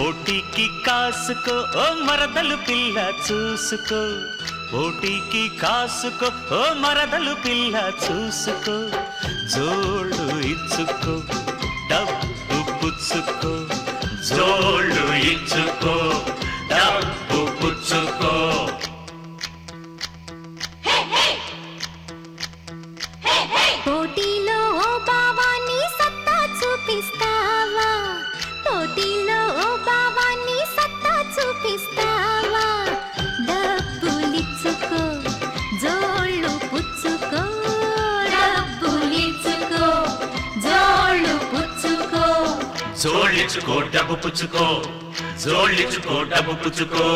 పోటీకి కాసుకో ఓ మరదలు పిల్ల చూసుకో పోటీకి కాసుకో ఓ మరదలు పిల్ల చూసుకో జోళ్ళు ఇచ్చుకో డబ్బు పుచ్చుకో జోళ్ళు ఇచ్చుకో డబ్బు పుచ్చుకో పోటీలో ఓ బావాన్ని సత్తా చూపిస్తావా పోటీలో ఓ బావాన్ని సత్తా చూపిస్తావా డబ్బులిచ్చుకో జోళ్ళు పుచ్చుకో డబ్బులిచ్చుకో జోళ్ళు పుచ్చుకో జోళ్ళిచ్చుకో డబ్బు పుచ్చుకో జోళ్ళిచ్చుకో డబ్బు పుచ్చుకో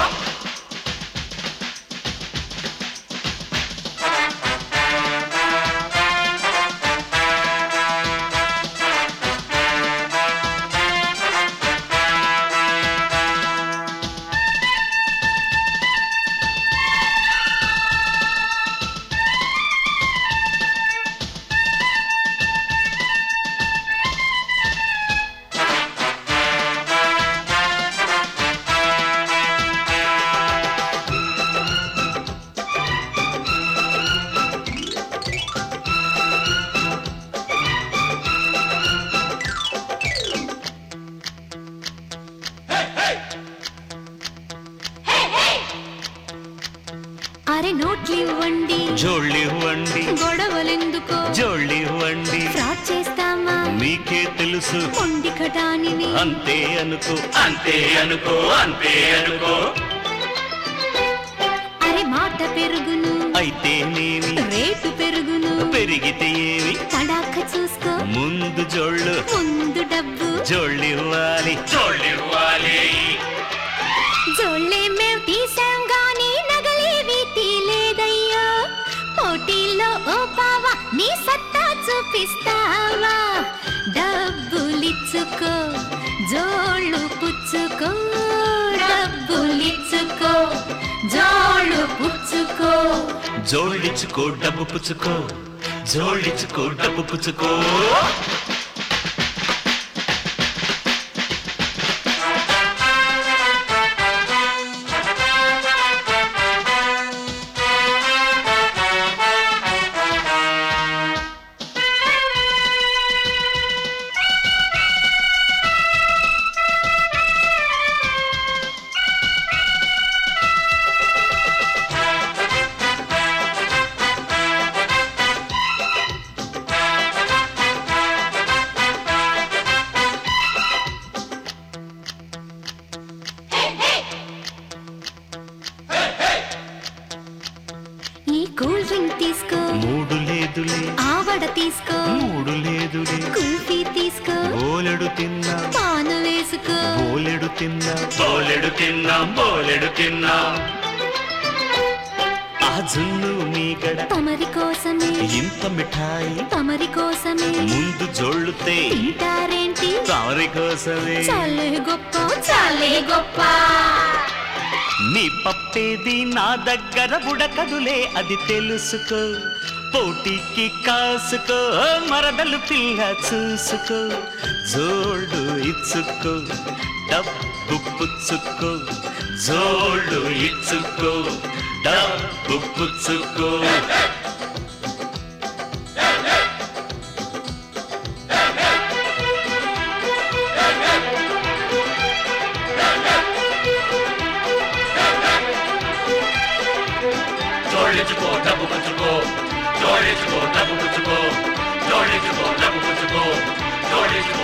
అరే నోట్లివ్వండి జోళ్ళివ్వండి గొడవలెందుకో జోళ్ళివ్వండి ఫ్రాడ్ చేస్తామా మీకే తెలుసు మొండి కటానివి అంతే అనుకో అంతే అనుకో అంతే అనుకో అరే మాట పెరుగును అయితే నేమి రేటు పెరుగును పెరిగితే ఏమి తడాక చూసుకో ముందు జోళ్ళు ముందు డబ్బు జోళ్ళివ్వాలి జోళ్ళివ్వాలి జోళ్ళే మేం తీసాం గాని నగలేవి తీలేదయ్యో పోటీలో ఓ పావా నీ సత్తా చూపిస్తావా డబ్బులిచ్చుకో జోళ్ళు పుచ్చుకో డబ్బులిచ్చుకో జోళ్ళు పుచ్చుకో జోళ్ళిచ్చుకో డబ్బు పుచ్చుకో జోళ్ళిచ్చుకో డబ్బు పుచ్చుకో ఈ కూల్ డ్రింక్ తీసుకో మూడు లేదులే ఆవడ తీసుకో మూడు లేదులే కుల్ఫీ తీసుకో బోలెడు తిన్నా పాను వేసుకో బోలెడు తిన్నా బోలెడు తిన్నాం బోలెడు తిన్నాం ఆ జున్ను మీగడ తమరి కోసమే ఇంత మిఠాయి తమరి కోసమే ముందు జోళ్ళుతే తింటారేంటి తారి కోసమే చాలే గొప్ప చాలే గొప్ప నీ పప్పేది నా దగ్గర ఉడకదులే అది తెలుసుకో పోటీకి కాసుకో మరదలు పిల్ల చూసుకో జోళ్ళు ఇచ్చుకో డబ్బు పుచ్చుకో జోళ్ళు ఇచ్చుకో డబ్బు పుచ్చుకో జోళ్ళించుకో డబ్బు పుచ్చుకో జోళ్ళించుకో డబ్బు పుచ్చుకో జోళ్ళించుకో డబ్బు పుచ్చుకో జోళ్ళించుకో